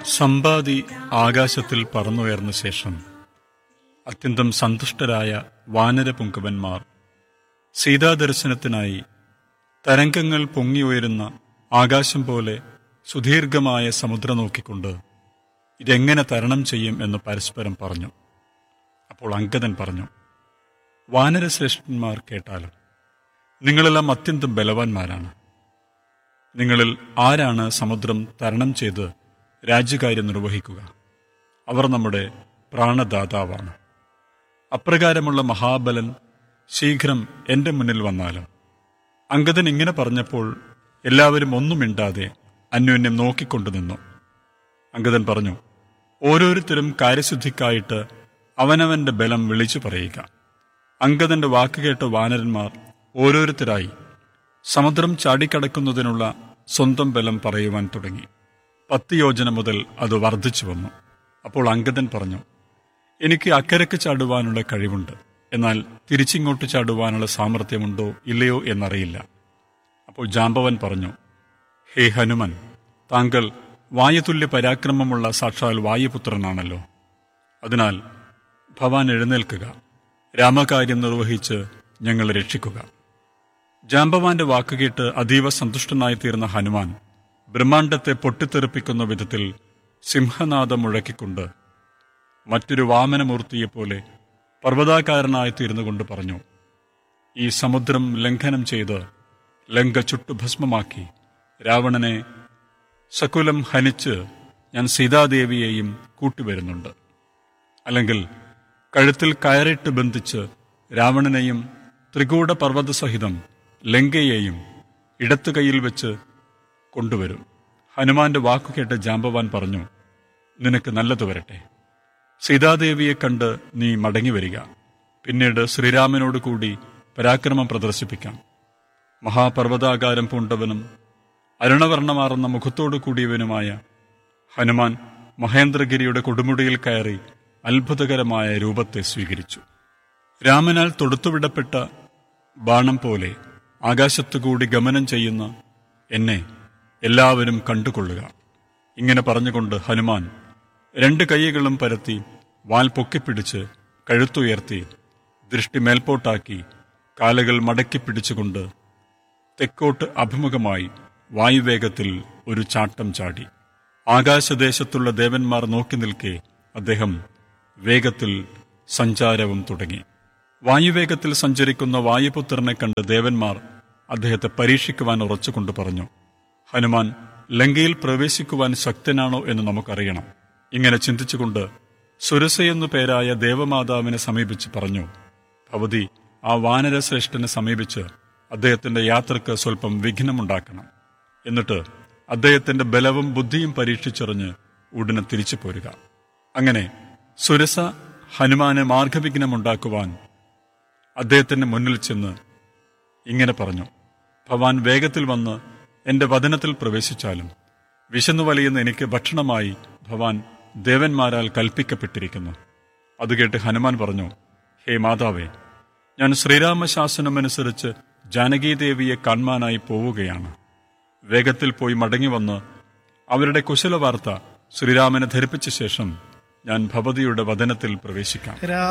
സമ്പാദി ആകാശത്തിൽ പറന്നുയർന്ന ശേഷം അത്യന്തം സന്തുഷ്ടരായ വാനരപുങ്കവന്മാർ സീതാദർശനത്തിനായി തരംഗങ്ങൾ പൊങ്ങിയുയരുന്ന ആകാശം പോലെ സുദീർഘമായ സമുദ്രം നോക്കിക്കൊണ്ട് ഇതെങ്ങനെ തരണം ചെയ്യും എന്ന് പരസ്പരം പറഞ്ഞു അപ്പോൾ അങ്കദൻ പറഞ്ഞു വാനരശ്രേഷ്ഠന്മാർ കേട്ടാലും നിങ്ങളെല്ലാം അത്യന്തം ബലവാന്മാരാണ് നിങ്ങളിൽ ആരാണ് സമുദ്രം തരണം ചെയ്ത് രാജ്യകാര്യം നിർവഹിക്കുക അവർ നമ്മുടെ പ്രാണദാതാവാണ് അപ്രകാരമുള്ള മഹാബലൻ ശീഘ്രം എന്റെ മുന്നിൽ വന്നാലും അങ്കദൻ ഇങ്ങനെ പറഞ്ഞപ്പോൾ എല്ലാവരും ഒന്നും മിണ്ടാതെ അന്യോന്യം നോക്കിക്കൊണ്ടു നിന്നു അങ്കദൻ പറഞ്ഞു ഓരോരുത്തരും കാര്യശുദ്ധിക്കായിട്ട് അവനവന്റെ ബലം വിളിച്ചു പറയുക അങ്കദന്റെ വാക്കുകേട്ട വാനരന്മാർ ഓരോരുത്തരായി സമുദ്രം ചാടിക്കടക്കുന്നതിനുള്ള സ്വന്തം ബലം പറയുവാൻ തുടങ്ങി പത്ത് യോജന മുതൽ അത് വർദ്ധിച്ചു വന്നു അപ്പോൾ അങ്കദൻ പറഞ്ഞു എനിക്ക് അക്കരക്ക് ചാടുവാനുള്ള കഴിവുണ്ട് എന്നാൽ തിരിച്ചിങ്ങോട്ട് ചാടുവാനുള്ള സാമർഥ്യമുണ്ടോ ഇല്ലയോ എന്നറിയില്ല അപ്പോൾ ജാമ്പവൻ പറഞ്ഞു ഹേ ഹനുമൻ താങ്കൾ വായുതുല്യ പരാക്രമമുള്ള സാക്ഷാൽ വായുപുത്രനാണല്ലോ അതിനാൽ ഭവാൻ എഴുന്നേൽക്കുക രാമകാര്യം നിർവഹിച്ച് ഞങ്ങളെ രക്ഷിക്കുക ജാമ്പവാന്റെ വാക്കുകേട്ട് അതീവ സന്തുഷ്ടനായി തീർന്ന ഹനുമാൻ ബ്രഹ്മാണ്ടത്തെ പൊട്ടിത്തെറിപ്പിക്കുന്ന വിധത്തിൽ സിംഹനാദം മുഴക്കിക്കൊണ്ട് മറ്റൊരു വാമനമൂർത്തിയെപ്പോലെ പർവ്വതാകാരനായി തീർന്നുകൊണ്ട് പറഞ്ഞു ഈ സമുദ്രം ലംഘനം ചെയ്ത് ലങ്ക ചുട്ടുഭസ്മമാക്കി രാവണനെ സകുലം ഹനിച്ച് ഞാൻ സീതാദേവിയെയും കൂട്ടിവരുന്നുണ്ട് അല്ലെങ്കിൽ കഴുത്തിൽ കയറിട്ട് ബന്ധിച്ച് രാവണനെയും ത്രികൂട പർവ്വത സഹിതം ലങ്കയെയും ഇടത്തു കൈയിൽ വെച്ച് കൊണ്ടുവരും ഹനുമാന്റെ വാക്കുകേട്ട് ജാമ്പവാൻ പറഞ്ഞു നിനക്ക് നല്ലത് വരട്ടെ സീതാദേവിയെ കണ്ട് നീ മടങ്ങി വരിക പിന്നീട് ശ്രീരാമനോട് കൂടി പരാക്രമം പ്രദർശിപ്പിക്കാം മഹാപർവ്വതാകാരം പൂണ്ടവനും അരുണവർണ്ണമാർന്ന മുഖത്തോടു കൂടിയവനുമായ ഹനുമാൻ മഹേന്ദ്രഗിരിയുടെ കൊടുമുടിയിൽ കയറി അത്ഭുതകരമായ രൂപത്തെ സ്വീകരിച്ചു രാമനാൽ തൊടുത്തുവിടപ്പെട്ട ബാണം പോലെ ആകാശത്തുകൂടി ഗമനം ചെയ്യുന്ന എന്നെ എല്ലാവരും കണ്ടുകൊള്ളുക ഇങ്ങനെ പറഞ്ഞുകൊണ്ട് ഹനുമാൻ രണ്ട് കൈകളും പരത്തി വാൽ പൊക്കിപ്പിടിച്ച് കഴുത്തുയർത്തി ദൃഷ്ടി മേൽപോട്ടാക്കി കാലുകൾ മടക്കി പിടിച്ചുകൊണ്ട് തെക്കോട്ട് അഭിമുഖമായി വായുവേഗത്തിൽ ഒരു ചാട്ടം ചാടി ആകാശദേശത്തുള്ള ദേവന്മാർ നോക്കി നിൽക്കെ അദ്ദേഹം വേഗത്തിൽ സഞ്ചാരവും തുടങ്ങി വായുവേഗത്തിൽ സഞ്ചരിക്കുന്ന വായുപുത്രനെ കണ്ട് ദേവന്മാർ അദ്ദേഹത്തെ പരീക്ഷിക്കുവാൻ ഉറച്ചുകൊണ്ട് പറഞ്ഞു ഹനുമാൻ ലങ്കയിൽ പ്രവേശിക്കുവാൻ ശക്തനാണോ എന്ന് നമുക്കറിയണം ഇങ്ങനെ ചിന്തിച്ചുകൊണ്ട് സുരസയെന്നു പേരായ ദേവമാതാവിനെ സമീപിച്ച് പറഞ്ഞു ഭവതി ആ വാനരശ്രേഷ്ഠനെ സമീപിച്ച് അദ്ദേഹത്തിന്റെ യാത്രക്ക് സ്വല്പം വിഘ്നമുണ്ടാക്കണം എന്നിട്ട് അദ്ദേഹത്തിന്റെ ബലവും ബുദ്ധിയും പരീക്ഷിച്ചറിഞ്ഞ് ഉടനെ തിരിച്ചു പോരുക അങ്ങനെ സുരസ ഹനുമാന് മാർഗവിഘ്നമുണ്ടാക്കുവാൻ അദ്ദേഹത്തിന്റെ മുന്നിൽ ചെന്ന് ഇങ്ങനെ പറഞ്ഞു ഭവാൻ വേഗത്തിൽ വന്ന് എന്റെ വചനത്തിൽ പ്രവേശിച്ചാലും വിശന്നു വലിയുന്ന എനിക്ക് ഭക്ഷണമായി ഭവാൻ ദേവന്മാരാൽ കൽപ്പിക്കപ്പെട്ടിരിക്കുന്നു അത് കേട്ട് ഹനുമാൻ പറഞ്ഞു ഹേ മാതാവേ ഞാൻ ശ്രീരാമശാസനമനുസരിച്ച് ജാനകീദേവിയെ കാണാനായി പോവുകയാണ് വേഗത്തിൽ പോയി മടങ്ങി വന്ന് അവരുടെ കുശലവാർത്ത ശ്രീരാമനെ ധരിപ്പിച്ച ശേഷം ഞാൻ ഭവതിയുടെ വചനത്തിൽ പ്രവേശിക്കാം